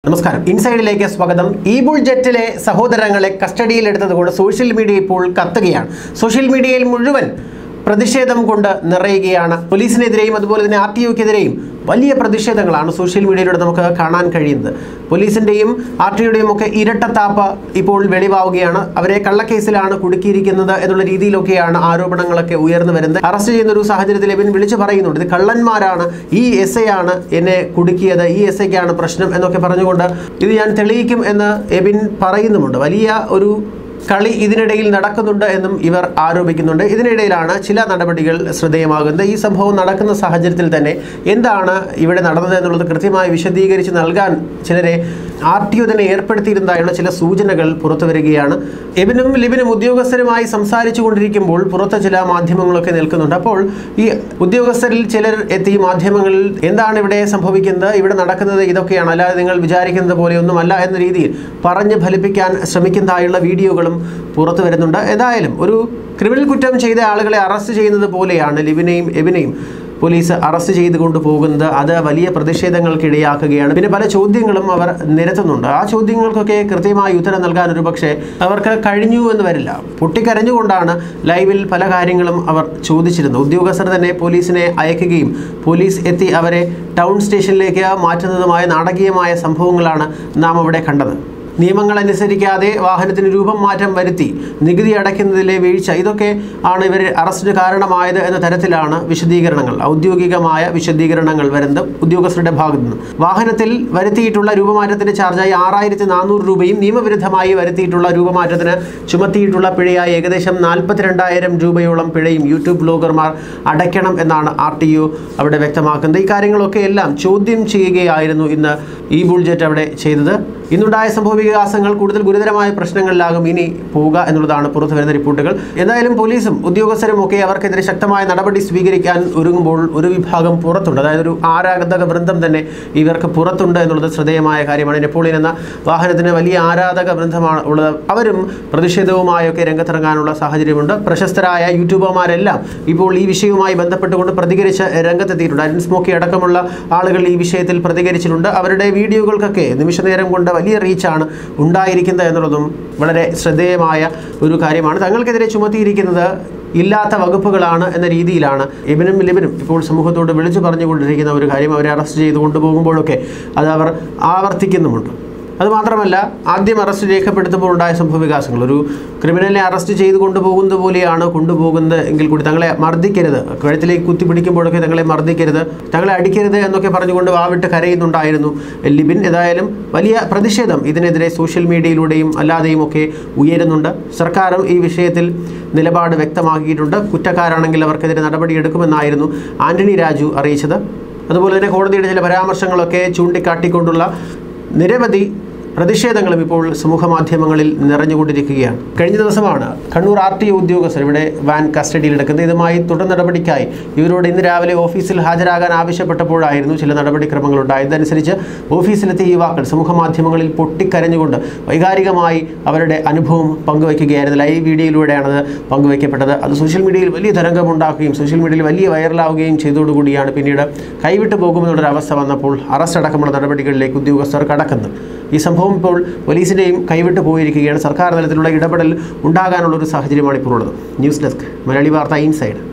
നമസ്കാരം ഇൻസൈഡിലേക്ക് സ്വാഗതം ഈ ബുൾജെറ്റിലെ സഹോദരങ്ങളെ കസ്റ്റഡിയിലെടുത്തതുകൊണ്ട് സോഷ്യൽ മീഡിയ ഇപ്പോൾ കത്തുകയാണ് സോഷ്യൽ മീഡിയയിൽ മുഴുവൻ പ്രതിഷേധം കൊണ്ട് നിറയുകയാണ് പോലീസിനെതിരെയും അതുപോലെ തന്നെ ആർ ടി ഒക്കെതിരെയും വലിയ പ്രതിഷേധങ്ങളാണ് സോഷ്യൽ മീഡിയയിലൂടെ നമുക്ക് കാണാൻ കഴിയുന്നത് പോലീസിൻ്റെയും ആർ ടി ഒയുടെയും ഒക്കെ ഇരട്ടത്താപ്പ് ഇപ്പോൾ വെളിവാവുകയാണ് അവരെ കള്ളക്കേസിലാണ് കുടുക്കിയിരിക്കുന്നത് എന്നുള്ള രീതിയിലൊക്കെയാണ് ആരോപണങ്ങളൊക്കെ ഉയർന്നു വരുന്നത് അറസ്റ്റ് ചെയ്യുന്ന ഒരു സാഹചര്യത്തിൽ എബിൻ വിളിച്ചു പറയുന്നുണ്ട് ഇത് കള്ളന്മാരാണ് ഈ എസ് ഐ ആണ് എന്നെ കുടുക്കിയത് ഈ എസ് ഐക്കാണ് പ്രശ്നം എന്നൊക്കെ പറഞ്ഞുകൊണ്ട് ഇത് ഞാൻ തെളിയിക്കും എന്ന് എബിൻ പറയുന്നുമുണ്ട് വലിയ ഒരു കളി ഇതിനിടയിൽ നടക്കുന്നുണ്ട് എന്നും ഇവർ ആരോപിക്കുന്നുണ്ട് ഇതിനിടയിലാണ് ചില നടപടികൾ ശ്രദ്ധേയമാകുന്നത് ഈ സംഭവം നടക്കുന്ന സാഹചര്യത്തിൽ തന്നെ എന്താണ് ഇവിടെ നടന്നത് എന്നുള്ളത് കൃത്യമായി വിശദീകരിച്ച് നൽകാൻ ചിലരെ ആർ ടി ഒ തന്നെ ഏർപ്പെടുത്തിയിരുന്നതായുള്ള ചില സൂചനകൾ പുറത്തു വരികയാണ് എബിനും ലിബിനും ഉദ്യോഗസ്ഥരുമായി സംസാരിച്ചു കൊണ്ടിരിക്കുമ്പോൾ പുറത്ത് ചില മാധ്യമങ്ങളൊക്കെ നിൽക്കുന്നുണ്ട് അപ്പോൾ ഈ ഉദ്യോഗസ്ഥരിൽ ചിലർ എത്തി മാധ്യമങ്ങളിൽ എന്താണ് ഇവിടെ സംഭവിക്കുന്നത് ഇവിടെ നടക്കുന്നത് ഇതൊക്കെയാണ് അല്ലാതെ നിങ്ങൾ വിചാരിക്കുന്നത് പോലെയൊന്നുമല്ല എന്ന രീതിയിൽ പറഞ്ഞ് ഫലിപ്പിക്കാൻ ശ്രമിക്കുന്നതായുള്ള വീഡിയോകളും പുറത്തു വരുന്നുണ്ട് ഏതായാലും ഒരു ക്രിമിനൽ കുറ്റം ചെയ്ത ആളുകളെ അറസ്റ്റ് ചെയ്യുന്നത് പോലെയാണ് ലിബിനെയും എബിനെയും പോലീസ് അറസ്റ്റ് ചെയ്തുകൊണ്ട് പോകുന്നത് അത് വലിയ പ്രതിഷേധങ്ങൾക്ക് ഇടയാക്കുകയാണ് പിന്നെ പല ചോദ്യങ്ങളും അവർ നിരത്തുന്നുണ്ട് ആ ചോദ്യങ്ങൾക്കൊക്കെ കൃത്യമായി ഉത്തരം നൽകാൻ ഒരു പക്ഷേ അവർക്ക് കഴിഞ്ഞു എന്ന് വരില്ല പൊട്ടിക്കരഞ്ഞുകൊണ്ടാണ് ലൈവിൽ പല കാര്യങ്ങളും അവർ ചോദിച്ചിരുന്നത് ഉദ്യോഗസ്ഥർ തന്നെ പോലീസിനെ അയക്കുകയും പോലീസ് എത്തി അവരെ ടൗൺ സ്റ്റേഷനിലേക്ക് മാറ്റുന്നതുമായ നാടകീയമായ സംഭവങ്ങളാണ് നാം അവിടെ കണ്ടത് നിയമങ്ങൾ അനുസരിക്കാതെ വാഹനത്തിന് രൂപം മാറ്റം വരുത്തി നികുതി അടയ്ക്കുന്നതിലെ വീഴ്ച ഇതൊക്കെ ആണ് ഇവർ അറസ്റ്റിന് കാരണമായത് എന്ന തരത്തിലാണ് വിശദീകരണങ്ങൾ ഔദ്യോഗികമായ വിശദീകരണങ്ങൾ വരുന്നത് ഉദ്യോഗസ്ഥരുടെ ഭാഗത്തു നിന്ന് വാഹനത്തിൽ വരുത്തിയിട്ടുള്ള രൂപമാറ്റത്തിന്റെ ചാർജായി ആറായിരത്തി നാനൂറ് രൂപയും നിയമവിരുദ്ധമായി വരുത്തിയിട്ടുള്ള രൂപമാറ്റത്തിന് ചുമത്തിയിട്ടുള്ള പിഴയായി ഏകദേശം നാൽപ്പത്തിരണ്ടായിരം രൂപയോളം പിഴയും യൂട്യൂബ് ബ്ലോഗർമാർ അടയ്ക്കണം എന്നാണ് ആർ ടി ഒ അവിടെ വ്യക്തമാക്കുന്നത് ഈ കാര്യങ്ങളൊക്കെ എല്ലാം ചോദ്യം ചെയ്യുകയായിരുന്നു ഇന്ന് ഈ ബുൾജെറ്റ് അവിടെ ചെയ്തത് ഇന്നുണ്ടായ സംഭവ വികാസങ്ങൾ കൂടുതൽ ഗുരുതരമായ പ്രശ്നങ്ങളിലാകും ഇനി പോവുക എന്നുള്ളതാണ് പുറത്തു വരുന്ന റിപ്പോർട്ടുകൾ എന്തായാലും പോലീസും ഉദ്യോഗസ്ഥരും ഒക്കെ അവർക്കെതിരെ ശക്തമായ നടപടി സ്വീകരിക്കാൻ ഒരുങ്ങുമ്പോൾ ഒരു വിഭാഗം പുറത്തുണ്ട് അതായത് ഒരു ആരാധക വൃന്ദം തന്നെ ഇവർക്ക് പുറത്തുണ്ട് എന്നുള്ളത് ശ്രദ്ധേയമായ കാര്യമാണ് നെപ്പോളിയൻ എന്ന വാഹനത്തിന് വലിയ ആരാധക വൃന്ദമാണ് ഉള്ളത് അവരും പ്രതിഷേധവുമായൊക്കെ രംഗത്തിറങ്ങാനുള്ള സാഹചര്യമുണ്ട് പ്രശസ്തരായ യൂട്യൂബർമാരെല്ലാം ഇപ്പോൾ ഈ വിഷയവുമായി ബന്ധപ്പെട്ടുകൊണ്ട് പ്രതികരിച്ച് രംഗത്തെത്തിയിട്ടുണ്ട് അരുൺ സ്മോക്കി അടക്കമുള്ള ആളുകൾ ഈ വിഷയത്തിൽ പ്രതികരിച്ചിട്ടുണ്ട് അവരുടെ വീഡിയോകൾക്കൊക്കെ നിമിഷനേരം കൊണ്ട് വലിയ റീച്ചാണ് ഉണ്ടായിരിക്കുന്നത് എന്നുള്ളതും വളരെ ശ്രദ്ധേയമായ ഒരു കാര്യമാണ് തങ്ങൾക്കെതിരെ ചുമത്തിയിരിക്കുന്നത് ഇല്ലാത്ത വകുപ്പുകളാണ് എന്ന രീതിയിലാണ് ഇവനും ലിബിനും ഇപ്പോൾ സമൂഹത്തോട് വിളിച്ചു പറഞ്ഞുകൊണ്ടിരിക്കുന്ന ഒരു കാര്യം അവരെ അറസ്റ്റ് ചെയ്ത് കൊണ്ടുപോകുമ്പോഴൊക്കെ അത് അവർ ആവർത്തിക്കുന്നുമുണ്ട് അതുമാത്രമല്ല ആദ്യം അറസ്റ്റ് രേഖപ്പെടുത്തുമ്പോൾ ഉണ്ടായ സംഭവ വികാസങ്ങൾ ഒരു ക്രിമിനലിനെ അറസ്റ്റ് ചെയ്ത് കൊണ്ടുപോകുന്നത് പോലെയാണ് കൊണ്ടുപോകുന്നത് എങ്കിൽ കൂടി തങ്ങളെ മർദ്ദിക്കരുത് കഴുത്തിലേക്ക് കുത്തി പിടിക്കുമ്പോഴൊക്കെ തങ്ങളെ മർദ്ദിക്കരുത് തങ്ങളെ അടിക്കരുത് എന്നൊക്കെ പറഞ്ഞുകൊണ്ട് വാവിട്ട് കരയുന്നുണ്ടായിരുന്നു ലിബിൻ ഏതായാലും വലിയ പ്രതിഷേധം ഇതിനെതിരെ സോഷ്യൽ മീഡിയയിലൂടെയും അല്ലാതെയും ഒക്കെ ഉയരുന്നുണ്ട് സർക്കാരും ഈ വിഷയത്തിൽ നിലപാട് വ്യക്തമാക്കിയിട്ടുണ്ട് കുറ്റക്കാരാണെങ്കിൽ അവർക്കെതിരെ നടപടിയെടുക്കുമെന്നായിരുന്നു ആന്റണി രാജു അറിയിച്ചത് അതുപോലെ തന്നെ കോടതിയുടെ ചില പരാമർശങ്ങളൊക്കെ ചൂണ്ടിക്കാട്ടിക്കൊണ്ടുള്ള നിരവധി പ്രതിഷേധങ്ങളും ഇപ്പോൾ സമൂഹ മാധ്യമങ്ങളിൽ നിറഞ്ഞുകൊണ്ടിരിക്കുകയാണ് കഴിഞ്ഞ ദിവസമാണ് കണ്ണൂർ ആർ ടി ഒ ഉദ്യോഗസ്ഥർ ഇവിടെ വാൻ കസ്റ്റഡിയിലെടുക്കുന്നത് ഇതുമായി തുടർ നടപടിക്കായി ഇവരോട് ഇന്ന് രാവിലെ ഓഫീസിൽ ഹാജരാകാൻ ആവശ്യപ്പെട്ടപ്പോഴായിരുന്നു ചില നടപടിക്രമങ്ങൾ ഉണ്ടായത് ഇതനുസരിച്ച് ഓഫീസിലെത്തിയ യുവാക്കൾ സമൂഹ മാധ്യമങ്ങളിൽ പൊട്ടിക്കരഞ്ഞുകൊണ്ട് വൈകാരികമായി അവരുടെ അനുഭവം പങ്കുവയ്ക്കുകയായിരുന്നു ലൈവ് വീഡിയോയിലൂടെയാണത് പങ്കുവയ്ക്കപ്പെട്ടത് അത് സോഷ്യൽ മീഡിയയിൽ വലിയ തരംഗമുണ്ടാക്കുകയും സോഷ്യൽ മീഡിയയിൽ വലിയ വൈറലാവുകയും ചെയ്തതോടുകൂടിയാണ് പിന്നീട് കൈവിട്ടു പോകുമെന്നുള്ളൊരു അവസ്ഥ വന്നപ്പോൾ അറസ്റ്റ് അടക്കമുള്ള നടപടികളിലേക്ക് ഉദ്യോഗസ്ഥർ കടക്കുന്നത് ഈ സംഭവം ഇപ്പോൾ പോലീസിൻ്റെയും കൈവിട്ടു പോയിരിക്കുകയാണ് സർക്കാർ തലത്തിലുള്ള ഇടപെടൽ ഉണ്ടാകാനുള്ള ഒരു സാഹചര്യമാണ് ഇപ്പോൾ ഉള്ളത് ന്യൂസ് ഡെസ്ക് മലയാളി വാർത്ത ഇൻസൈഡ്